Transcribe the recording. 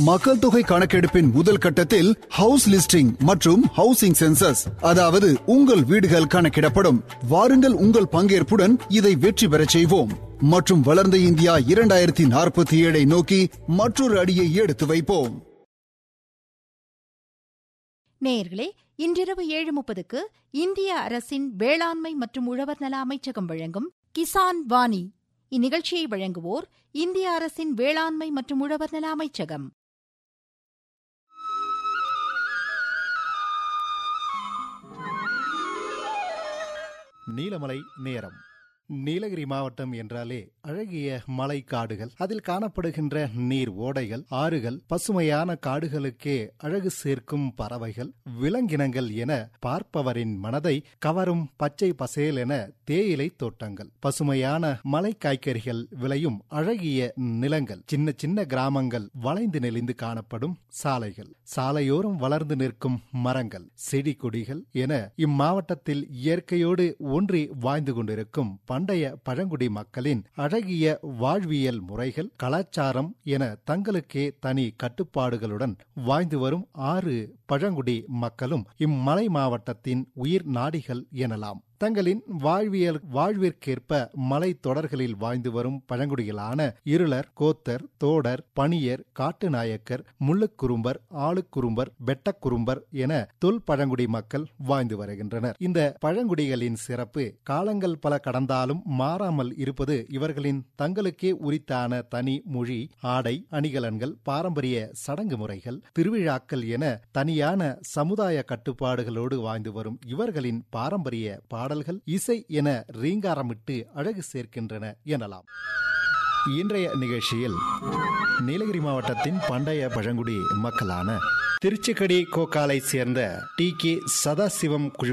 மக்கள் தொகை கணக்கெடுப்பின் முதல் கட்டத்தில் ஹவுஸ் லிஸ்டிங் மற்றும் ஹவுசிங் சென்சஸ் அதாவது உங்கள் வீடுகள் கணக்கிடப்படும் வாருங்கள் உங்கள் பங்கேற்புடன் இதை வெற்றி பெறச் செய்வோம் மற்றும் வளர்ந்த இந்தியா இரண்டாயிரத்தி நாற்பத்தி ஏழை நோக்கி மற்றொரு அடியை எடுத்து வைப்போம் நேயர்களே இன்றிரவு ஏழு முப்பதுக்கு இந்திய அரசின் வேளாண்மை மற்றும் உழவர் நல அமைச்சகம் வழங்கும் கிசான் வாணி இந்நிகழ்ச்சியை வழங்குவோர் இந்திய அரசின் வேளாண்மை மற்றும் உழவர் நல அமைச்சகம் நீலமலை நேரம் நீலகிரி மாவட்டம் என்றாலே அழகிய மலை காடுகள் அதில் காணப்படுகின்ற நீர் ஓடைகள் ஆறுகள் பசுமையான காடுகளுக்கே அழகு சேர்க்கும் பறவைகள் விலங்கினங்கள் என பார்ப்பவரின் மனதை கவரும் பச்சை பசேல் என தேயிலை தோட்டங்கள் பசுமையான மலை காய்கறிகள் விளையும் அழகிய நிலங்கள் சின்ன சின்ன கிராமங்கள் வளைந்து நெளிந்து காணப்படும் சாலைகள் சாலையோரம் வளர்ந்து நிற்கும் மரங்கள் செடி கொடிகள் என இம்மாவட்டத்தில் இயற்கையோடு ஒன்றி வாழ்ந்து கொண்டிருக்கும் பண்டைய பழங்குடி மக்களின் அழகிய வாழ்வியல் முறைகள் கலாச்சாரம் என தங்களுக்கே தனி கட்டுப்பாடுகளுடன் வாழ்ந்து வரும் ஆறு பழங்குடி மக்களும் இம்மலை மாவட்டத்தின் உயிர் நாடிகள் எனலாம் தங்களின் வாழ்வியல் வாழ்விற்கேற்ப மலை தொடர்களில் வாழ்ந்து வரும் பழங்குடிகளான இருளர் கோத்தர் தோடர் பணியர் காட்டுநாயக்கர் முள்ளுக்குறும்பர் ஆளுக்குறும்பர் வெட்டக்குறும்பர் என தொல் பழங்குடி மக்கள் வாழ்ந்து வருகின்றனர் இந்த பழங்குடிகளின் சிறப்பு காலங்கள் பல கடந்தாலும் மாறாமல் இருப்பது இவர்களின் தங்களுக்கே உரித்தான தனி மொழி ஆடை அணிகலன்கள் பாரம்பரிய சடங்கு முறைகள் திருவிழாக்கள் என தனியான சமுதாய கட்டுப்பாடுகளோடு வாழ்ந்து வரும் இவர்களின் பாரம்பரிய பாடல்கள் இசை என ரீங்காரமிட்டு அழகு சேர்க்கின்றன எனலாம் இன்றைய நிகழ்ச்சியில் நீலகிரி மாவட்டத்தின் பண்டைய பழங்குடி மக்களான திருச்சிக்கடி கோக்காலை சேர்ந்த டி கே சதாசிவம் குழு